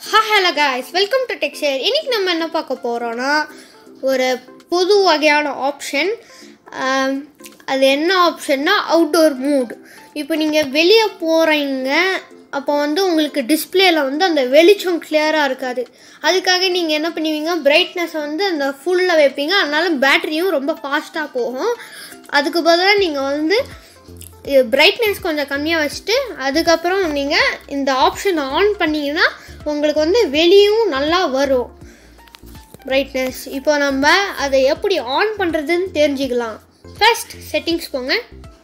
hello guys welcome to textile இன்னைக்கு நம்ம என்ன பார்க்க போகிறோன்னா ஒரு புது வகையான ஆப்ஷன் அது என்ன ஆப்ஷன்னா அவுட்டோர் மூட் இப்போ நீங்கள் வெளியே போகிறீங்க அப்போ வந்து உங்களுக்கு டிஸ்பிளேல வந்து அந்த வெளிச்சம் கிளியராக இருக்காது அதுக்காக நீங்கள் என்ன பண்ணுவீங்க பிரைட்னஸ் வந்து அந்த ஃபுல்லில் வைப்பீங்க அதனால பேட்டரியும் ரொம்ப ஃபாஸ்ட்டாக போகும் அதுக்கு பதிலாக நீங்கள் வந்து பிரைட்னஸ் கொஞ்சம் கம்மியாக வச்சுட்டு அதுக்கப்புறம் நீங்கள் இந்த ஆப்ஷன் ஆன் பண்ணிங்கன்னா உங்களுக்கு வந்து வெளியும் நல்லா வரும் பிரைட்னஸ் இப்போ நம்ம அதை எப்படி ஆன் பண்ணுறதுன்னு தெரிஞ்சுக்கலாம் ஃபர்ஸ்ட் செட்டிங்ஸ் போங்க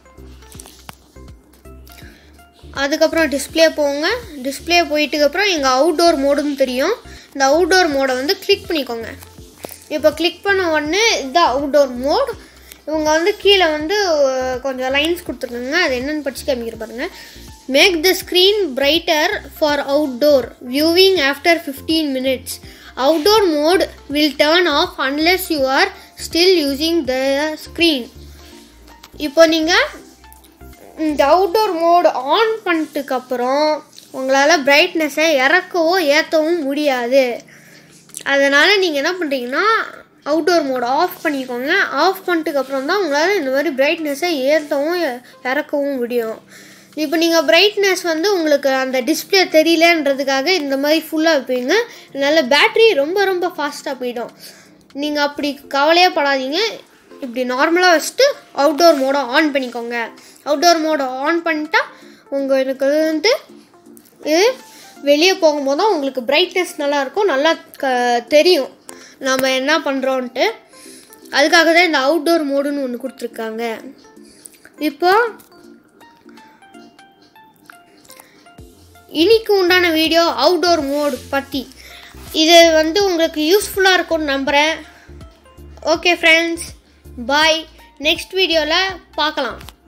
அதுக்கப்புறம் டிஸ்பிளே போங்க டிஸ்பிளே போயிட்டுக்கப்புறம் எங்கள் அவுட்டோர் மோடுன்னு தெரியும் இந்த அவுட்டோர் மோடை வந்து கிளிக் பண்ணிக்கோங்க இப்போ கிளிக் பண்ண உடனே இதுதான் அவுட்டோர் மோட் இவங்க வந்து கீழே வந்து அஹ், கொஞ்சம் லைன்ஸ் கொடுத்துருக்காங்க அது என்னென்னு படிச்சு காமிக்கிற பாருங்க make the screen brighter for outdoor viewing after fifteen minutes outdoor mode will turn off unless you are still using the screen இப்போ நீங்கள் இந்த அவுட்டோர் மோடு ஆன் பண்ணிட்டுக்கப்புறம் உங்களால் பிரைட்னஸை இறக்கவோ ஏற்றவும் முடியாது அதனால் நீங்கள் என்ன பண்ணுறீங்கன்னா அவுட்டோர் மோட் ஆஃப் பண்ணிக்கோங்க ஆஃப் பண்ணிட்டுக்கப்புறம் தான் உங்களால் இந்த மாதிரி பிரைட்னஸை ஏற்றவும் இ- இறக்கவும் முடியும் இப்போ நீங்கள் பிரைட்னஸ் வந்து உங்களுக்கு அந்த டிஸ்பிளே தெரியலன்றதுக்காக இந்த மாதிரி ஃபுல்லாக வைப்பீங்க அதனால் பேட்டரி ரொம்ப ரொம்ப ஃபாஸ்ட்டாக போயிடும் நீங்கள் அப்படி கவலையே படாதீங்க இப்படி நார்மலாக வச்சுட்டு அவுட்டோர் மோடை ஆன் பண்ணிக்கோங்க அவுட்டோர் மோடை ஆன் பண்ணிட்டா உங்களுக்கு வந்து இது வெளியே போகும்போது தான் உங்களுக்கு பிரைட்னஸ் நல்லா இருக்கும் நல்லா க தெரியும் நம்ம என்ன பண்ணுறோன்ட்டு அதுக்காக தான் இந்த அவுட்டோர் மோடுன்னு ஒன்று கொடுத்துருக்காங்க இப்போ இன்னைக்கு உண்டான வீடியோ அவுட்டோர் மோட் பற்றி இது வந்து உங்களுக்கு யூஸ்ஃபுல்லாக இருக்கும்னு நம்புகிறேன் ஓகே ஃப்ரெண்ட்ஸ் பாய் நெக்ஸ்ட் வீடியோவில் பார்க்கலாம்